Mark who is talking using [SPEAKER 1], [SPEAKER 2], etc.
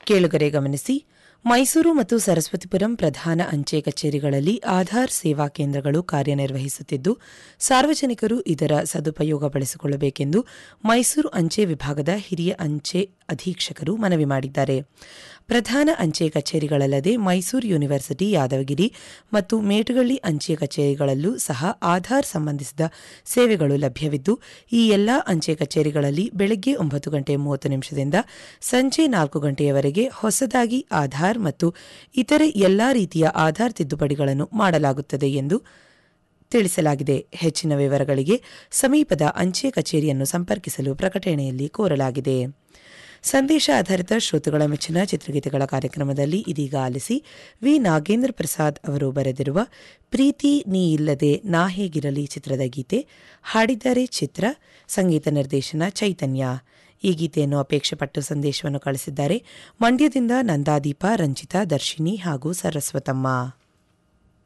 [SPEAKER 1] ಕೇಳುಗರೆ ಗಮನಿಸಿ ಮೈಸೂರು ಮತ್ತು ಸರಸ್ವತಿಪುರಂ ಪ್ರಧಾನ ಅಂಚೆ ಕಚೇರಿಗಳಲ್ಲಿ ಆಧಾರ್ ಸೇವಾ ಕೇಂದ್ರಗಳು ಕಾರ್ಯನಿರ್ವಹಿಸುತ್ತಿದ್ದು ಸಾರ್ವಜನಿಕರು ಇದರ ಸದುಪಯೋಗ ಬಳಸಿಕೊಳ್ಳಬೇಕೆಂದು ಮೈಸೂರು ಅಂಚೆ ವಿಭಾಗದ ಹಿರಿಯ ಅಂಚೆ ಅಧೀಕ್ಷಕರು ಮನವಿ ಮಾಡಿದ್ದಾರೆ ಪ್ರಧಾನ ಅಂಚೆ ಕಚೇರಿಗಳಲ್ಲದೆ ಮೈಸೂರು ಯೂನಿವರ್ಸಿಟಿ ಯಾದವಗಿರಿ ಮತ್ತು ಮೇಟುಗಳ್ಳಿ ಅಂಚೆ ಕಚೇರಿಗಳಲ್ಲೂ ಸಹ ಆಧಾರ್ ಸಂಬಂಧಿಸಿದ ಸೇವೆಗಳು ಲಭ್ಯವಿದ್ದು ಈ ಎಲ್ಲಾ ಅಂಚೆ ಕಚೇರಿಗಳಲ್ಲಿ ಬೆಳಗ್ಗೆ ಒಂಬತ್ತು ಗಂಟೆ ಮೂವತ್ತು ನಿಮಿಷದಿಂದ ಸಂಜೆ ನಾಲ್ಕು ಗಂಟೆಯವರೆಗೆ ಹೊಸದಾಗಿ ಆಧಾರ್ ಮತ್ತು ಇತರೆ ಎಲ್ಲಾ ರೀತಿಯ ಆಧಾರ್ ತಿದ್ದುಪಡಿಗಳನ್ನು ಮಾಡಲಾಗುತ್ತದೆ ಎಂದು ತಿಳಿಸಲಾಗಿದೆ ಹೆಚ್ಚಿನ ವಿವರಗಳಿಗೆ ಸಮೀಪದ ಅಂಚೆ ಕಚೇರಿಯನ್ನು ಸಂಪರ್ಕಿಸಲು ಪ್ರಕಟಣೆಯಲ್ಲಿ ಕೋರಲಾಗಿದೆ ಸಂದೇಶ ಆಧಾರಿತ ಶ್ರೋತೃಗಳ ಮೆಚ್ಚಿನ ಚಿತ್ರಗೀತೆಗಳ ಕಾರ್ಯಕ್ರಮದಲ್ಲಿ ಇದೀಗ ಆಲಿಸಿ ವಿ ನಾಗೇಂದ್ರ ಪ್ರಸಾದ್ ಅವರು ಬರೆದಿರುವ ಪ್ರೀತಿ ನೀ ಇಲ್ಲದೆ ನಾ ಹೇಗಿರಲಿ ಚಿತ್ರದ ಗೀತೆ ಹಾಡಿದ್ದಾರೆ ಚಿತ್ರ ಸಂಗೀತ ನಿರ್ದೇಶನ ಚೈತನ್ಯ ಈ ಗೀತೆಯನ್ನು ಅಪೇಕ್ಷೆಪಟ್ಟು ಸಂದೇಶವನ್ನು ಕಳಿಸಿದ್ದಾರೆ ಮಂಡ್ಯದಿಂದ ನಂದಾದೀಪ ರಂಜಿತಾ ದರ್ಶಿನಿ ಹಾಗೂ ಸರಸ್ವತಮ್ಮ